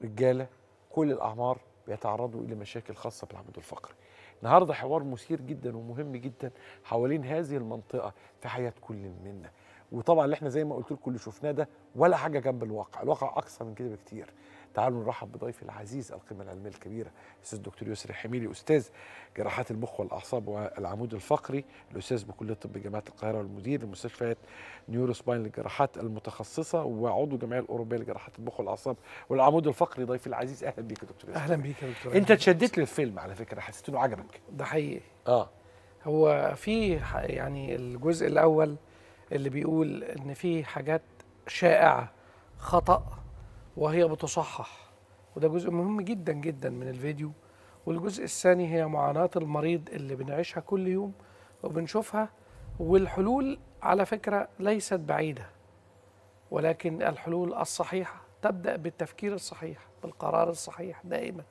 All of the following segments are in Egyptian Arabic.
رجاله كل الاعمار بيتعرضوا الى مشاكل خاصه بالعمود الفقري النهارده حوار مثير جدا ومهم جدا حوالين هذه المنطقه في حياه كل منا وطبعا اللي احنا زي ما قلت لكم اللي شفناه ده ولا حاجه جنب الواقع الواقع اقصى من كده بكتير تعالوا نرحب بضيفي العزيز القيمه العلميه الكبيره الاستاذ الدكتور يسري حميلي استاذ جراحات المخ والاعصاب والعمود الفقري الاستاذ بكليه طب جامعه القاهره والمدير لمستشفيات نيورو سباين للجراحات المتخصصه وعضو الجمعيه الاوروبيه لجراحات المخ والاعصاب والعمود الفقري ضيفي العزيز اهلا بيك يا دكتور يسري اهلا بيك يا دكتور انت اتشدت للفيلم على فكره حسيت انه عجبك ده حقيقي اه هو في ح- يعني الجزء الاول اللي بيقول ان في حاجات شائعه خطا وهي بتصحح وده جزء مهم جدا جدا من الفيديو والجزء الثاني هي معاناه المريض اللي بنعيشها كل يوم وبنشوفها والحلول على فكره ليست بعيده ولكن الحلول الصحيحه تبدا بالتفكير الصحيح بالقرار الصحيح دائما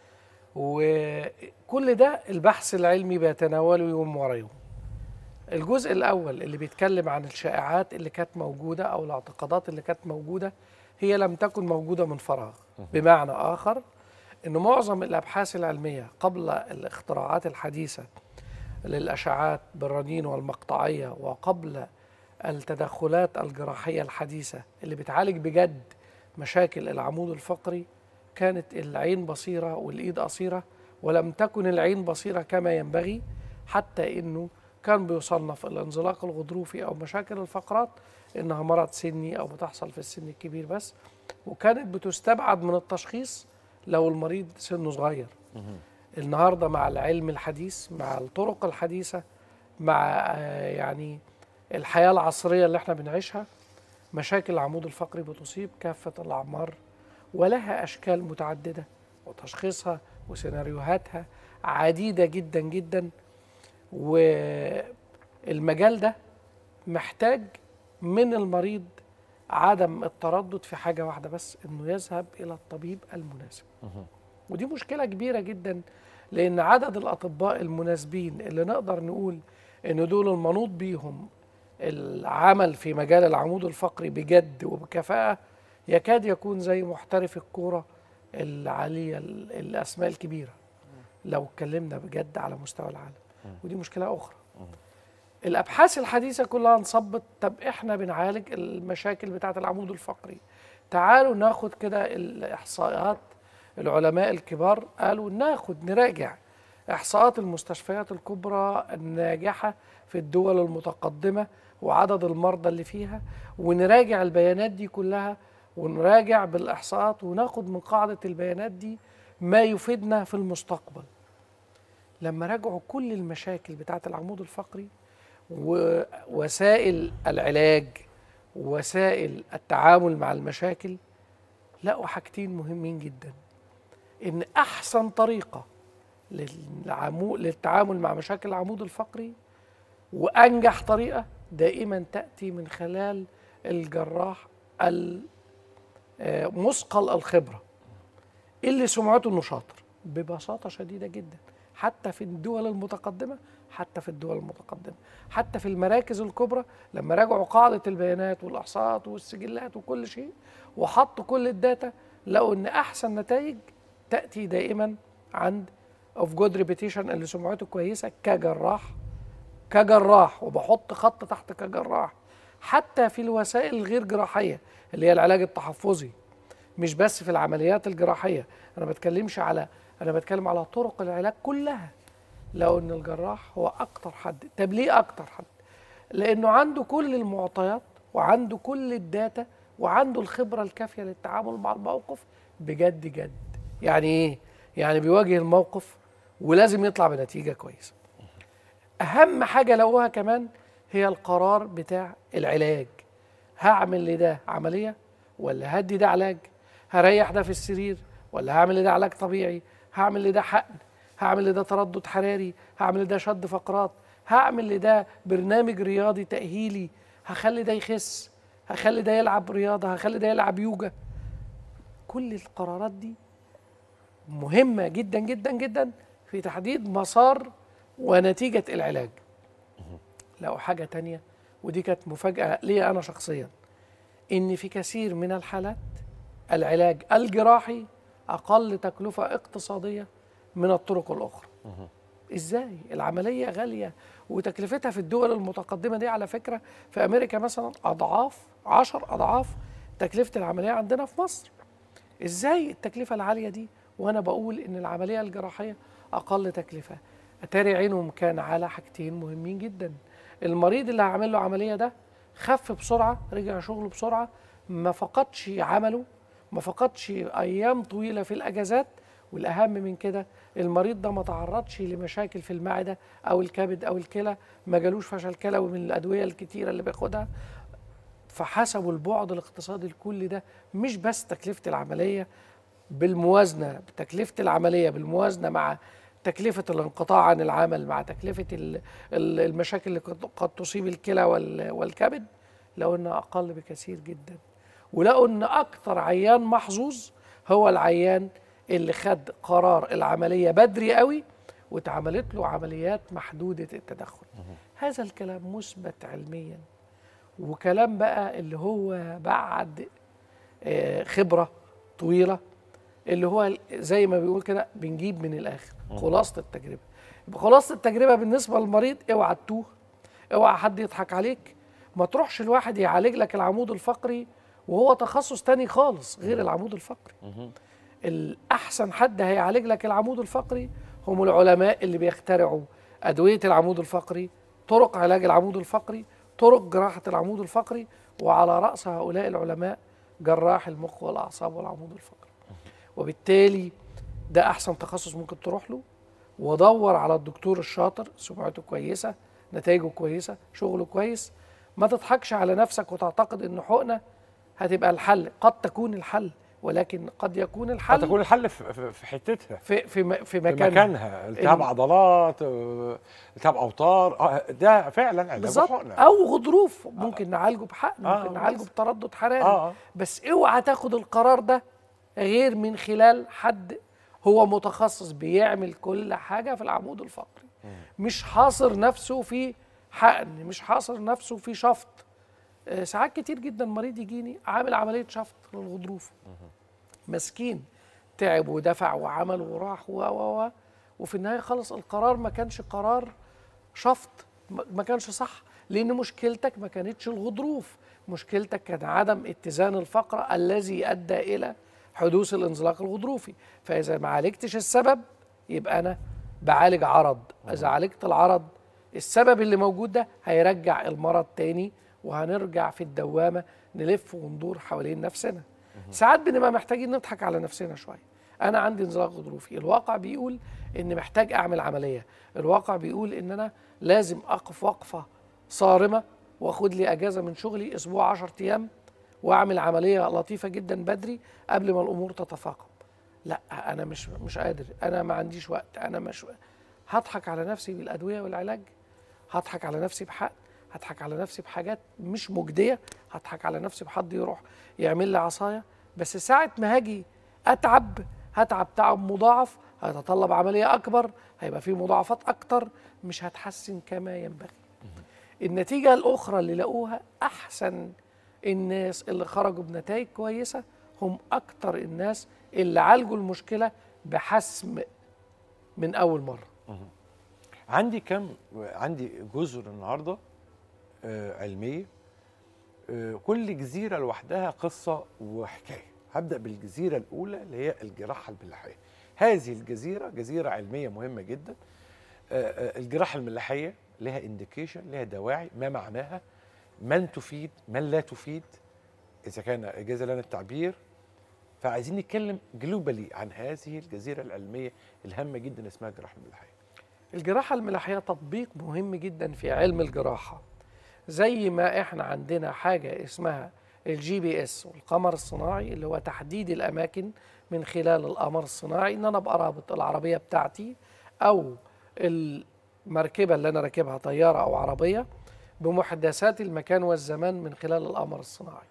وكل ده البحث العلمي بيتناوله يوم ورا يوم الجزء الأول اللي بيتكلم عن الشائعات اللي كانت موجودة أو الاعتقادات اللي كانت موجودة هي لم تكن موجودة من فراغ بمعنى آخر أن معظم الأبحاث العلمية قبل الاختراعات الحديثة للأشعات بالرنين والمقطعية وقبل التدخلات الجراحية الحديثة اللي بتعالج بجد مشاكل العمود الفقري كانت العين بصيرة والإيد قصيرة ولم تكن العين بصيرة كما ينبغي حتى إنه كان بيصنف الانزلاق الغضروفي أو مشاكل الفقرات إنها مرض سني أو بتحصل في السن الكبير بس وكانت بتستبعد من التشخيص لو المريض سنه صغير النهارده مع العلم الحديث مع الطرق الحديثة مع آه، يعني الحياة العصرية اللي احنا بنعيشها مشاكل العمود الفقري بتصيب كافة الأعمار ولها أشكال متعددة وتشخيصها وسيناريوهاتها عديدة جدا جدا والمجال ده محتاج من المريض عدم التردد في حاجة واحدة بس إنه يذهب إلى الطبيب المناسب ودي مشكلة كبيرة جدا لأن عدد الأطباء المناسبين اللي نقدر نقول إن دول المنوط بيهم العمل في مجال العمود الفقري بجد وبكفاءة يكاد يكون زي محترف الكورة العالية ال- الأسماء الكبيرة لو اتكلمنا بجد على مستوى العالم ودي مشكلة أخرى الأبحاث الحديثة كلها انصبت طب إحنا بنعالج المشاكل بتاعة العمود الفقري تعالوا ناخد كده الإحصائيات العلماء الكبار قالوا ناخد نراجع إحصاءات المستشفيات الكبرى الناجحة في الدول المتقدمة وعدد المرضى اللي فيها ونراجع البيانات دي كلها ونراجع بالإحصاءات وناخد من قاعدة البيانات دي ما يفيدنا في المستقبل لما راجعوا كل المشاكل بتاعة العمود الفقري ووسائل العلاج ووسائل التعامل مع المشاكل لقوا حاجتين مهمين جدا ان احسن طريقه للعمو... للتعامل مع مشاكل العمود الفقري وانجح طريقه دائما تاتي من خلال الجراح المثقل الخبره اللي سمعته انه شاطر ببساطه شديده جدا حتى في الدول المتقدمه حتى في الدول المتقدمه حتى في المراكز الكبرى لما راجعوا قاعده البيانات والاحصاءات والسجلات وكل شيء وحطوا كل الداتا لقوا ان احسن نتائج تاتي دائما عند اوف جود ريبيتيشن اللي سمعته كويسه كجراح كجراح وبحط خط تحت كجراح حتى في الوسائل الغير جراحيه اللي هي العلاج التحفظي مش بس في العمليات الجراحيه انا ما بتكلمش على انا بتكلم على طرق العلاج كلها لو ان الجراح هو اكتر حد طب ليه اكتر حد لانه عنده كل المعطيات وعنده كل الداتا وعنده الخبره الكافيه للتعامل مع الموقف بجد جد يعني ايه يعني بيواجه الموقف ولازم يطلع بنتيجه كويسه اهم حاجه لقوها كمان هي القرار بتاع العلاج هعمل لده عمليه ولا هدي ده علاج هريح ده في السرير ولا هعمل لده علاج طبيعي هعمل لده حقن هعمل لده تردد حراري هعمل لده شد فقرات هعمل لده برنامج رياضي تأهيلي هخلي ده يخس هخلي ده يلعب رياضة هخلي ده يلعب يوجا كل القرارات دي مهمة جدا جدا جدا في تحديد مسار ونتيجة العلاج لو حاجة تانية ودي كانت مفاجأة لي أنا شخصيا إن في كثير من الحالات العلاج الجراحي اقل تكلفه اقتصاديه من الطرق الاخرى ازاي العمليه غاليه وتكلفتها في الدول المتقدمه دي على فكره في امريكا مثلا اضعاف عشر اضعاف تكلفه العمليه عندنا في مصر ازاي التكلفه العاليه دي وانا بقول ان العمليه الجراحيه اقل تكلفه اتاري عينهم كان على حاجتين مهمين جدا المريض اللي هعمل له عمليه ده خف بسرعه رجع شغله بسرعه ما فقدش عمله ما فقدش ايام طويله في الاجازات والاهم من كده المريض ده ما تعرضش لمشاكل في المعده او الكبد او الكلى ما جالوش فشل كلوي من الادويه الكتيره اللي بياخدها فحسبوا البعد الاقتصادي الكلي ده مش بس تكلفه العمليه بالموازنه تكلفه العمليه بالموازنه مع تكلفه الانقطاع عن العمل مع تكلفه ال- ال- المشاكل اللي قد- قد تصيب الكلى وال- والكبد لقوا انها اقل بكثير جدا ولقوا ان اكثر عيان محظوظ هو العيان اللي خد قرار العمليه بدري قوي واتعملت له عمليات محدوده التدخل هذا الكلام مثبت علميا وكلام بقى اللي هو بعد آه، خبره طويله اللي هو زي ما بيقول كده بنجيب من الاخر خلاصه التجربه يبقى خلاصه التجربه بالنسبه للمريض اوعى تتوه اوعى حد يضحك عليك ما تروحش الواحد يعالج لك العمود الفقري وهو تخصص تاني خالص غير العمود الفقري الاحسن حد هيعالج لك العمود الفقري هم العلماء اللي بيخترعوا ادويه العمود الفقري طرق علاج العمود الفقري طرق جراحه العمود الفقري وعلى راس هؤلاء العلماء جراح المخ والاعصاب والعمود الفقري وبالتالي ده احسن تخصص ممكن تروح له ودور على الدكتور الشاطر سمعته كويسه نتائجه كويسه شغله كويس ما تضحكش على نفسك وتعتقد ان حقنه هتبقى الحل قد تكون الحل ولكن قد يكون الحل هتكون الحل في- في في حتتها في في م- في في مكانها مكانها التهاب ال- عضلات آه، التهاب اوتار آه، ده فعلا علاج بالظبط حقنه او غضروف ممكن نعالجه بحقن آه، ممكن نعالجه بس. بتردد حراري اه آه. بس اوعى تاخد القرار ده غير من خلال حد هو متخصص بيعمل كل حاجه في العمود الفقري مش حاصر نفسه في حقن مش حاصر نفسه في شفط آه، ساعات كتير جدا مريض يجيني عامل عمليه شفط للغضروف مسكين تعب ودفع وعمل وراح و و و وفي النهايه خلص القرار ما كانش قرار شفط ما ما كانش صح لان مشكلتك ما كانتش الغضروف مشكلتك كان عدم اتزان الفقره الذي ادى الى حدوث الانزلاق الغضروفي فاذا ما عالجتش السبب يبقى انا بعالج عرض اذا عالجت العرض السبب اللي موجود ده هيرجع المرض تاني وهنرجع في الدوامه نلف وندور حوالين نفسنا ساعات بنبقى محتاجين نضحك على نفسنا شويه انا عندي انزلاق غضروفي الواقع بيقول ان محتاج اعمل عمليه الواقع بيقول ان انا لازم اقف وقفه صارمه واخد لي اجازه من شغلي اسبوع 10 ايام واعمل عمليه لطيفه جدا بدري قبل ما الامور تتفاقم لا انا مش مش قادر انا ما عنديش وقت انا مش هضحك على نفسي بالادويه والعلاج هضحك على نفسي بحق هضحك على نفسي بحاجات مش مجديه هضحك على نفسي بحد يروح يعمل لي عصايه بس ساعه ما هاجي اتعب هتعب تعب مضاعف هيتطلب عمليه اكبر هيبقى فيه مضاعفات اكتر مش هتحسن كما ينبغي النتيجه الاخرى اللي لقوها احسن الناس اللي خرجوا بنتائج كويسه هم اكتر الناس اللي عالجوا المشكله بحسم من اول مره عندي كم عندي جزر النهارده آه علميه آه كل جزيره لوحدها قصه وحكايه هبدا بالجزيره الاولى اللي هي الجراحه الملاحيه هذه الجزيره جزيره علميه مهمه جدا آه آه الجراحه الملاحيه لها انديكيشن لها دواعي ما معناها من تفيد من لا تفيد اذا كان اجازه لنا التعبير فعايزين نتكلم جلوبالي عن هذه الجزيره العلميه الهامه جدا اسمها الجراحه الملاحيه الجراحة الملاحية تطبيق مهم جدا في علم الجراحة زي ما احنا عندنا حاجة اسمها الجي بي اس والقمر الصناعي اللي هو تحديد الأماكن من خلال القمر الصناعي إن أنا أبقى رابط العربية بتاعتي أو المركبة اللي أنا راكبها طيارة أو عربية بمحدثات المكان والزمان من خلال القمر الصناعي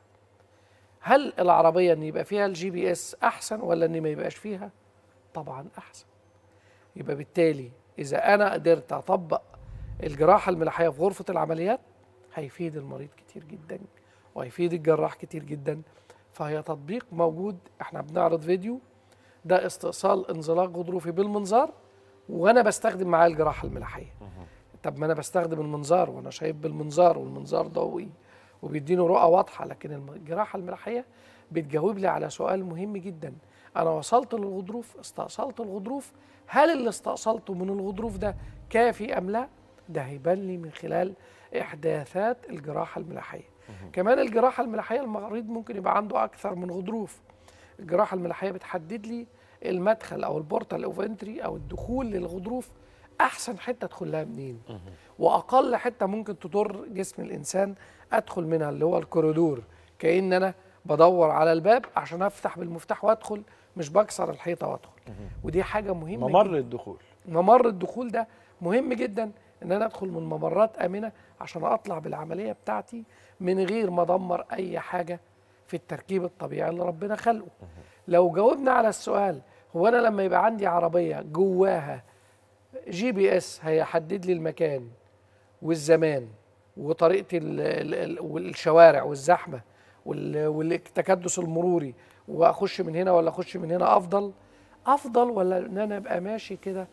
هل العربية إن يبقى فيها الجي بي اس أحسن ولا إن ما يبقاش فيها؟ طبعا أحسن يبقى بالتالي إذا أنا قدرت أطبق الجراحة الملاحية في غرفة العمليات هيفيد المريض كتير جدا وهيفيد الجراح كتير جدا فهي تطبيق موجود احنا بنعرض فيديو ده استئصال انزلاق غضروفي بالمنظار وانا بستخدم معاه الجراحه الملاحيه طب ما انا بستخدم المنظار وانا شايف بالمنظار والمنظار ضوئي وبيديني رؤى واضحه لكن الم- الجراحه الملاحيه بتجاوب لي على سؤال مهم جدا انا وصلت للغضروف استأصلت الغضروف هل اللي استأصلته من الغضروف ده كافي ام لا ده هيبان لي من خلال احداثات الجراحه الملاحيه كمان الجراحه الملاحيه المريض ممكن يبقى عنده اكثر من غضروف الجراحه الملاحيه بتحدد لي المدخل او البورتال اوف انتري او الدخول للغضروف احسن حته ادخل لها منين واقل حته ممكن تضر جسم الانسان ادخل منها اللي هو الكوريدور كان انا بدور على الباب عشان افتح بالمفتاح وادخل مش بكسر الحيطه وادخل ودي حاجه مهمه ممر الدخول ممر الدخول ده مهم جدا ان انا ادخل من ممرات امنه عشان اطلع بالعمليه بتاعتي من غير ما ادمر اي حاجه في التركيب الطبيعي اللي ربنا خلقه لو جاوبنا على السؤال هو انا لما يبقى عندي عربيه جواها جي بي اس هيحدد لي المكان والزمان وطريقه ال ال ال والشوارع والزحمه وال- والتكدس المروري واخش من هنا ولا اخش من هنا افضل افضل ولا ان انا ابقى ماشي كده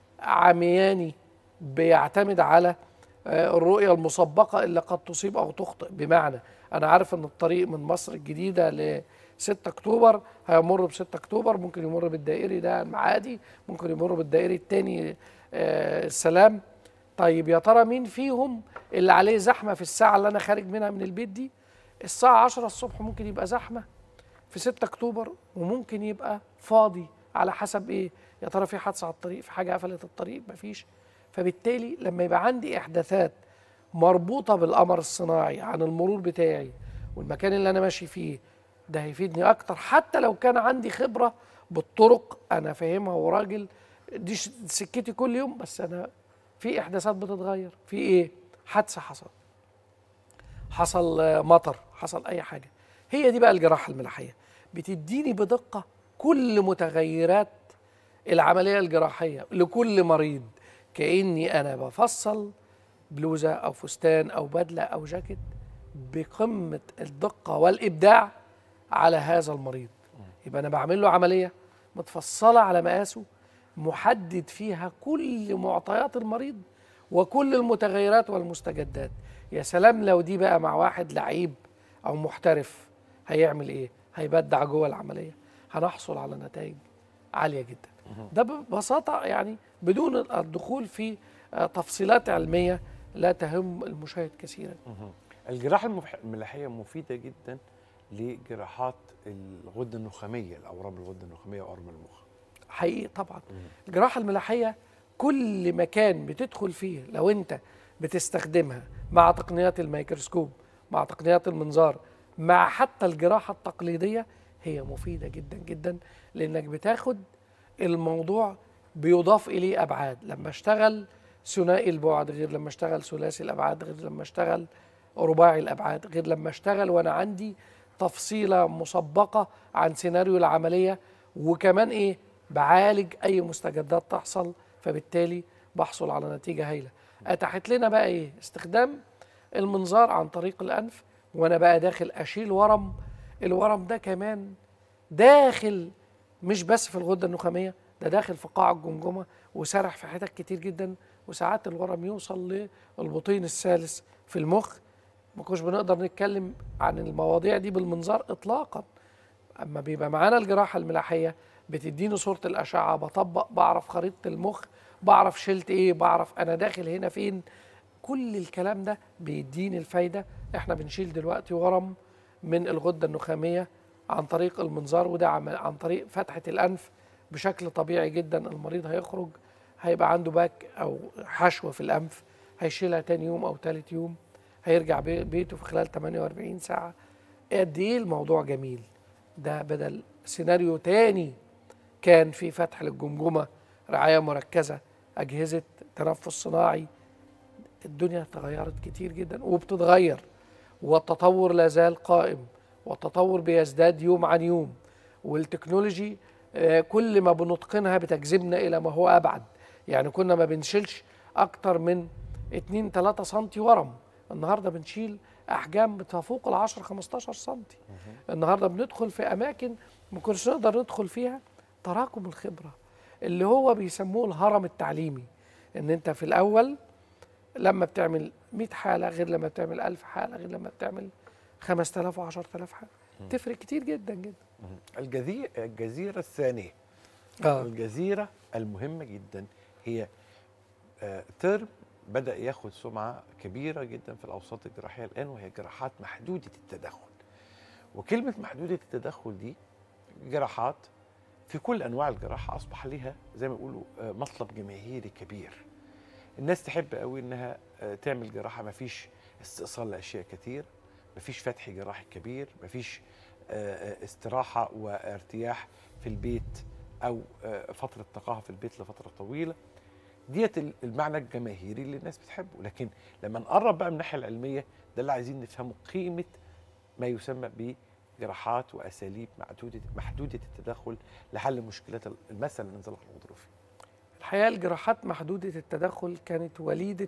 عمياني بيعتمد على آه، الرؤية المسبقة اللي قد تصيب أو تخطئ بمعنى أنا عارف أن الطريق من مصر الجديدة ل 6 أكتوبر هيمر ب 6 أكتوبر ممكن يمر بالدائري ده المعادي ممكن يمر بالدائري التاني آه، السلام طيب يا ترى مين فيهم اللي عليه زحمة في الساعة اللي أنا خارج منها من البيت دي الساعة 10 الصبح ممكن يبقى زحمة في 6 أكتوبر وممكن يبقى فاضي على حسب إيه يا ترى في حادثة على الطريق في حاجة قفلت الطريق مفيش فبالتالي لما يبقى عندي إحداثات مربوطة بالقمر الصناعي عن المرور بتاعي والمكان اللي أنا ماشي فيه ده هيفيدني أكتر حتى لو كان عندي خبرة بالطرق أنا فاهمها وراجل دي ش- سكتي كل يوم بس أنا في إحداثات بتتغير في إيه؟ حادثة حصل حصل آه، مطر حصل اي حاجه هي دي بقى الجراحه الملاحيه بتديني بدقه كل متغيرات العمليه الجراحيه لكل مريض كاني انا بفصل بلوزه او فستان او بدله او جاكيت بقمه الدقه والابداع على هذا المريض يبقى انا بعمل له عمليه متفصله على مقاسه محدد فيها كل معطيات المريض وكل المتغيرات والمستجدات يا سلام لو دي بقى مع واحد لعيب او محترف هيعمل ايه هيبدع جوه العمليه هنحصل على نتائج عاليه جدا ده ببساطه يعني بدون الدخول في آه، تفصيلات علميه لا تهم المشاهد كثيرا الجراحه المف- الملاحيه مفيده جدا لجراحات الغده النخاميه الاورام الغده النخاميه واورام المخ حقيقي طبعا الجراحه الملاحيه كل مكان بتدخل فيه لو انت بتستخدمها مع تقنيات الميكروسكوب مع تقنيات المنظار مع حتى الجراحه التقليديه هي مفيده جدا جدا لانك بتاخد الموضوع بيضاف اليه ابعاد لما اشتغل ثنائي البعد غير لما اشتغل ثلاثي الابعاد غير لما اشتغل رباعي الابعاد غير لما اشتغل وانا عندي تفصيله مسبقه عن سيناريو العمليه وكمان ايه بعالج اي مستجدات تحصل فبالتالي بحصل على نتيجه هايله اتاحت لنا بقى ايه استخدام المنظار عن طريق الانف وانا بقى داخل اشيل ورم الورم ده كمان داخل مش بس في الغده النخاميه ده داخل في قاع الجمجمه وسرح في حتت كتير جدا وساعات الورم يوصل للبطين الثالث في المخ ما كناش بنقدر نتكلم عن المواضيع دي بالمنظار اطلاقا اما بيبقى معانا الجراحه الملاحيه بتديني صوره الاشعه بطبق بعرف خريطه المخ بعرف شلت ايه بعرف انا داخل هنا فين كل الكلام ده بيديني الفايده احنا بنشيل دلوقتي ورم من الغده النخاميه عن طريق المنظار وده عم- عن طريق فتحه الانف بشكل طبيعي جدا المريض هيخرج هيبقى عنده باك او حشوه في الانف هيشيلها تاني يوم او تالت يوم هيرجع بي- بيته في خلال 48 ساعه قد ايه الموضوع جميل ده بدل سيناريو تاني كان في فتح للجمجمه رعايه مركزه اجهزه تنفس صناعي الدنيا تغيرت كتير جدا وبتتغير والتطور لا زال قائم والتطور بيزداد يوم عن يوم والتكنولوجي آه، كل ما بنتقنها بتجذبنا الى ما هو ابعد يعني كنا ما بنشيلش اكتر من 2 3 سم ورم النهارده بنشيل احجام بتفوق ال 10 15 سم النهارده بندخل في اماكن ما كناش نقدر ندخل فيها تراكم الخبره اللي هو بيسموه الهرم التعليمي ان انت في الاول لما بتعمل 100 حاله غير لما بتعمل 1000 حاله غير لما بتعمل 5000 و10000 حاله تفرق كتير جدا جدا الجزيرة الجزيرة الثانية اه الجزيرة المهمة جدا هي آه، ترم بدأ ياخد سمعة كبيرة جدا في الأوساط الجراحية الآن وهي جراحات محدودة التدخل وكلمة محدودة التدخل دي جراحات في كل أنواع الجراحة أصبح لها زي ما يقولوا آه، مطلب جماهيري كبير الناس تحب قوي إنها آه، تعمل جراحة ما فيش استئصال لأشياء كتير ما فيش فتح جراحي كبير ما فيش آه، آه، استراحة وارتياح في البيت او آه، فتره نقاهه في البيت لفتره طويله ديت ال- المعنى الجماهيري اللي الناس بتحبه لكن لما نقرب بقى من الناحيه العلميه ده اللي عايزين نفهمه قيمه ما يسمى بجراحات واساليب محدوده محدوده التدخل لحل مشكلات ال- مثلا الانزلاق الغضروفي الحقيقه الجراحات محدوده التدخل كانت وليده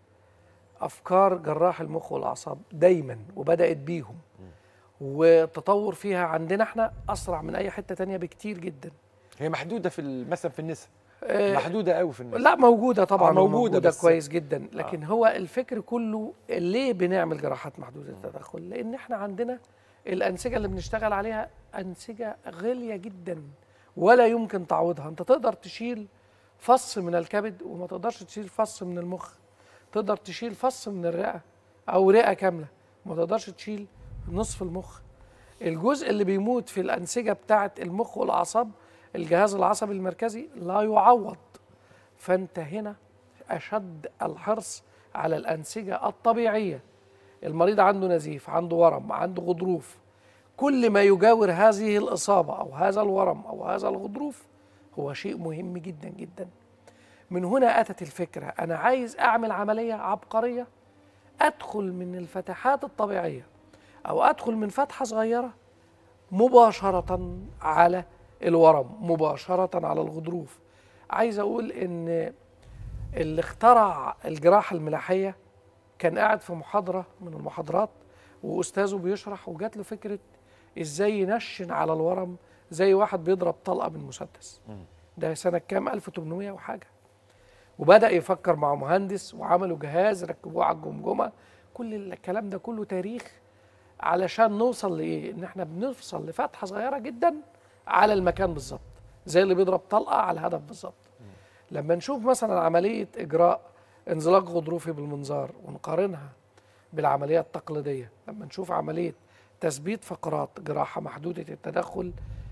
افكار جراح المخ والاعصاب دايما وبدات بيهم والتطور فيها عندنا احنا اسرع من اي حته تانية بكتير جدا هي محدوده في ال- مثلا في النساء آه، محدوده قوي في النساء لا موجوده طبعا آه، موجودة موجوده بس- كويس جدا لكن هو الفكر كله ليه بنعمل جراحات محدوده التدخل لان احنا عندنا الانسجه اللي بنشتغل عليها انسجه غاليه جدا ولا يمكن تعويضها انت تقدر تشيل فص من الكبد وما تقدرش تشيل فص من المخ تقدر تشيل فص من الرئه او رئه كامله ما تقدرش تشيل نصف المخ الجزء اللي بيموت في الانسجه بتاعه المخ والاعصاب الجهاز العصبي المركزي لا يعوض فانت هنا اشد الحرص على الانسجه الطبيعيه المريض عنده نزيف عنده ورم عنده غضروف كل ما يجاور هذه الاصابه او هذا الورم او هذا الغضروف هو شيء مهم جدا جدا من هنا اتت الفكره انا عايز اعمل عمليه عبقريه ادخل من الفتحات الطبيعيه او ادخل من فتحه صغيره مباشره على الورم مباشره على الغضروف عايز اقول ان اللي اخترع الجراحه الملاحيه كان قاعد في محاضره من المحاضرات واستاذه بيشرح وجات له فكره ازاي ينشن على الورم زي واحد بيضرب طلقه من مسدس ده سنه كام 1800 وحاجه وبدا يفكر مع مهندس وعملوا جهاز ركبوه على الجمجمه كل الكلام ده كله تاريخ علشان نوصل لايه ان احنا بنفصل لفتحه صغيره جدا على المكان بالظبط زي اللي بيضرب طلقه على الهدف بالظبط لما نشوف مثلا عمليه اجراء انزلاق غضروفي بالمنظار ونقارنها بالعمليه التقليديه لما نشوف عمليه تثبيت فقرات جراحه محدوده التدخل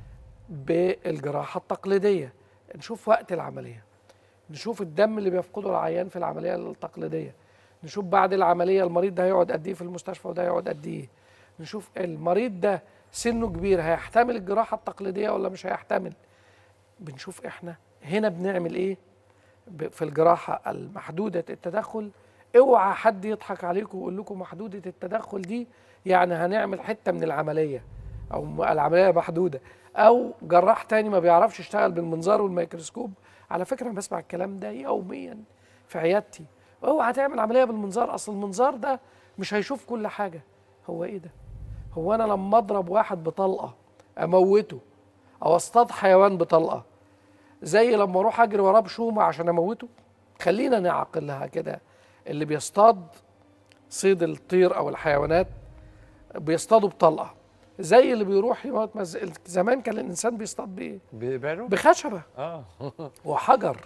بالجراحه التقليديه نشوف وقت العمليه نشوف الدم اللي بيفقده العيان في العمليه التقليديه نشوف بعد العمليه المريض ده هيقعد قد ايه في المستشفى وده هيقعد قد ايه نشوف المريض ده سنه كبير هيحتمل الجراحه التقليديه ولا مش هيحتمل بنشوف احنا هنا بنعمل ايه ب- في الجراحه المحدوده التدخل اوعى حد يضحك عليكم ويقول لكم محدوده التدخل دي يعني هنعمل حته من العمليه او م- العمليه محدوده او جراح تاني ما بيعرفش يشتغل بالمنظار والميكروسكوب على فكره انا بسمع الكلام ده يوميا في عيادتي اوعى تعمل عمليه بالمنظار اصل المنظار ده مش هيشوف كل حاجه هو ايه ده هو انا لما اضرب واحد بطلقه اموته او اصطاد حيوان بطلقه زي لما اروح اجري وراه بشومه عشان اموته خلينا نعقلها كده اللي بيصطاد صيد الطير او الحيوانات بيصطادوا بطلقه زي اللي بيروح يموت مز... زمان كان الانسان بيصطاد بايه بيبيعوا بخشبه اه وحجر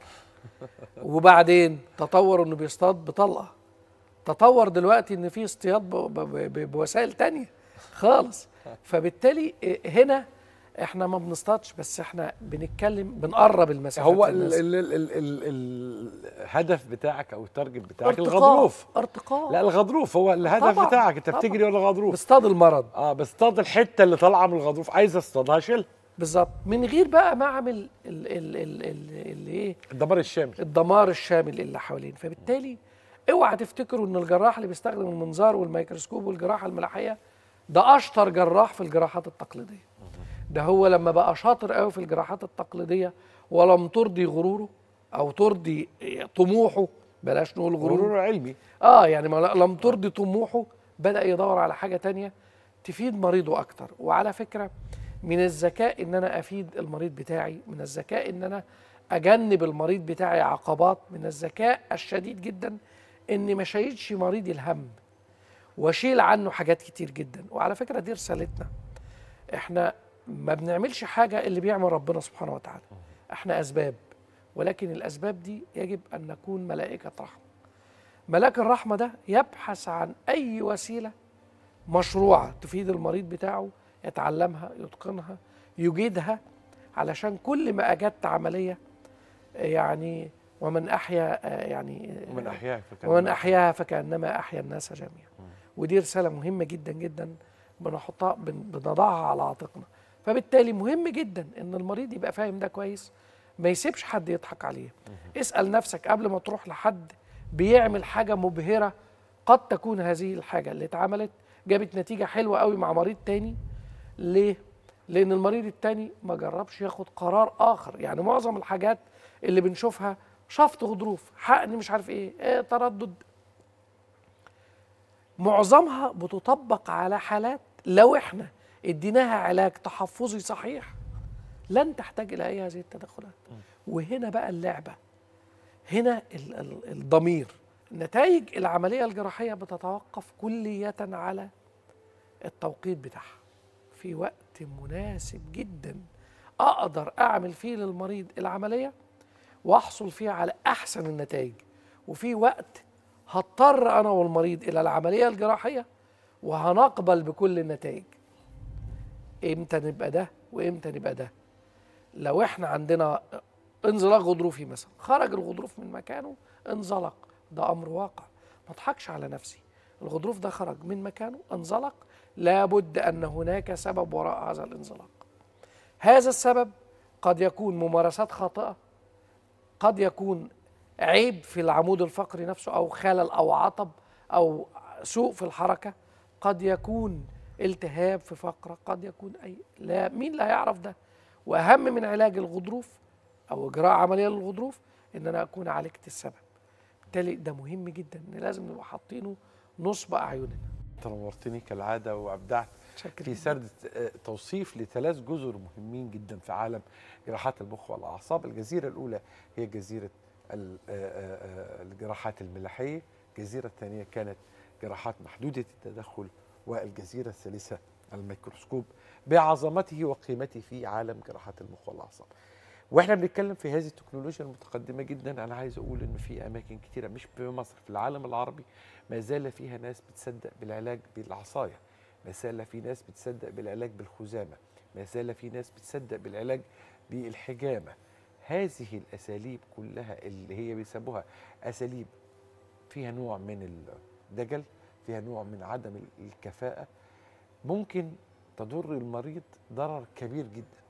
وبعدين تطور انه بيصطاد بطلقه تطور دلوقتي ان في اصطياد ب- ب- ب- بوسائل تانية خالص فبالتالي إيه، هنا احنا ما بنصطادش بس احنا بنتكلم بنقرب المسافات هو ال للناس. ال ال ال ال الهدف بتاعك او التارجت بتاعك ارتقاء الغضروف ارتقاء لا الغضروف هو الهدف طبعاً، بتاعك انت طبعاً. بتجري ورا الغضروف بصطاد المرض اه بصطاد الحته اللي طالعه من الغضروف عايز اصطادها شيلها بالظبط من غير بقى ما اعمل ال- ال- ال- ال- اللي ايه الدمار الشامل الدمار الشامل اللي حوالين فبالتالي اوعى تفتكروا ان الجراح اللي بيستخدم المنظار والميكروسكوب والجراحه الملاحيه ده اشطر جراح في الجراحات التقليديه ده هو لما بقى شاطر قوي في الجراحات التقليديه ولم ترضي غروره او ترضي طموحه بلاش نقول غرور غرور علمي اه يعني ما لم ترضي طموحه بدا يدور على حاجه تانية تفيد مريضه اكتر وعلى فكره من الذكاء ان انا افيد المريض بتاعي من الذكاء ان انا اجنب المريض بتاعي عقبات من الذكاء الشديد جدا اني ما شيلش مريضي الهم واشيل عنه حاجات كتير جدا وعلى فكره دي رسالتنا احنا ما بنعملش حاجه اللي بيعمل ربنا سبحانه وتعالى احنا اسباب ولكن الاسباب دي يجب ان نكون ملائكه رحمه ملاك الرحمه ده يبحث عن اي وسيله مشروعه تفيد المريض بتاعه يتعلمها يتقنها يجيدها علشان كل ما اجدت عمليه يعني ومن احيا يعني ومن احياء فكان ومن احياها فكانما احيا الناس جميعا ودي رساله مهمه جدا جدا بنحطها بن- بنضعها على عاتقنا فبالتالي مهم جدا ان المريض يبقى فاهم ده كويس ما يسيبش حد يضحك عليه اسال نفسك قبل ما تروح لحد بيعمل حاجه مبهره قد تكون هذه الحاجه اللي اتعملت جابت نتيجه حلوه قوي مع مريض تاني ليه لان المريض التاني ما جربش ياخد قرار اخر يعني معظم الحاجات اللي بنشوفها شفط غضروف حقن مش عارف ايه, إيه تردد معظمها بتطبق على حالات لو احنا اديناها علاج تحفظي صحيح لن تحتاج الى اي هذه التدخلات وهنا بقى اللعبه هنا ال- ال- الضمير نتائج العمليه الجراحيه بتتوقف كليه على التوقيت بتاعها في وقت مناسب جدا اقدر اعمل فيه للمريض العمليه واحصل فيها على احسن النتائج وفي وقت هضطر انا والمريض الى العمليه الجراحيه وهنقبل بكل النتائج امتى نبقى ده وامتى نبقى ده لو احنا عندنا انزلاق غضروفي مثلا خرج الغضروف من مكانه انزلق ده امر واقع ما اضحكش على نفسي الغضروف ده خرج من مكانه انزلق لابد ان هناك سبب وراء هذا الانزلاق هذا السبب قد يكون ممارسات خاطئه قد يكون عيب في العمود الفقري نفسه او خلل او عطب او سوء في الحركه قد يكون التهاب في فقره قد يكون اي لا مين لا يعرف ده واهم من علاج الغضروف او اجراء عمليه للغضروف ان انا اكون عالجت السبب بالتالي ده مهم جدا ان لازم نبقى حاطينه نصب اعيننا انت نورتني كالعاده وابدعت شكرا في سرد آه، توصيف لثلاث جزر مهمين جدا في عالم جراحات المخ والاعصاب الجزيره الاولى هي جزيره ال- آه، آه، آه، الجراحات الملاحيه الجزيره الثانيه كانت جراحات محدوده التدخل والجزيره الثالثه الميكروسكوب بعظمته وقيمته في عالم جراحات المخ والاعصاب واحنا بنتكلم في هذه التكنولوجيا المتقدمه جدا انا عايز اقول ان في اماكن كتيره مش في مصر في العالم العربي ما زال فيها ناس بتصدق بالعلاج بالعصايه ما زال في ناس بتصدق بالعلاج بالخزامه ما زال في ناس بتصدق بالعلاج بالحجامه هذه الاساليب كلها اللي هي بيسموها اساليب فيها نوع من الدجل فيها نوع من عدم ال- الكفاءه ممكن تضر المريض ضرر كبير جدا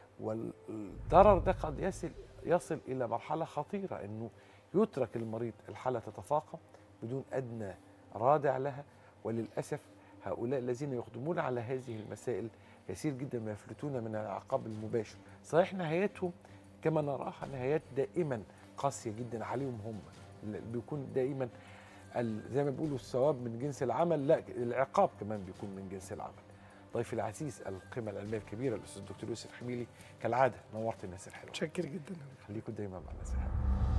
والضرر ده قد يصل يصل الى مرحله خطيره انه يترك المريض الحاله تتفاقم بدون ادنى رادع لها وللاسف هؤلاء الذين يقدمون على هذه المسائل كثير جدا ما يفلتون من العقاب المباشر صحيح نهايتهم كما نراها نهايات دائما قاسيه جدا عليهم هم ل- بيكون دائما ال- زي ما بيقولوا الثواب من جنس العمل لا العقاب كمان بيكون من جنس العمل ضيفي العزيز القيمه العلميه الكبيره الاستاذ الدكتور يوسف حميلي كالعاده نورت الناس الحلوه متشكر جدا خليكم دايما مع الناس الحلوه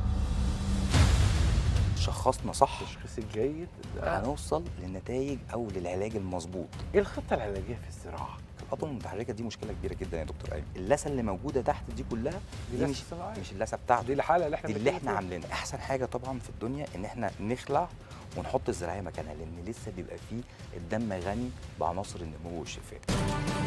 شخصنا صح التشخيص الجيد هنوصل للنتائج او للعلاج المظبوط ايه الخطه العلاجيه في الزراعه؟ القطن المتحركه دي مشكله كبيره جدا يا دكتور ايمن اللثه اللي موجوده تحت دي كلها دي دي لثة مش صناعية. مش اللثه بتاعته دي الحاله اللي احنا دي اللي بنتكلم احنا فيها. عاملينها احسن حاجه طبعا في الدنيا ان احنا نخلع ونحط الزراعيه مكانها لان لسه بيبقى فيه الدم غني بعناصر النمو والشفاء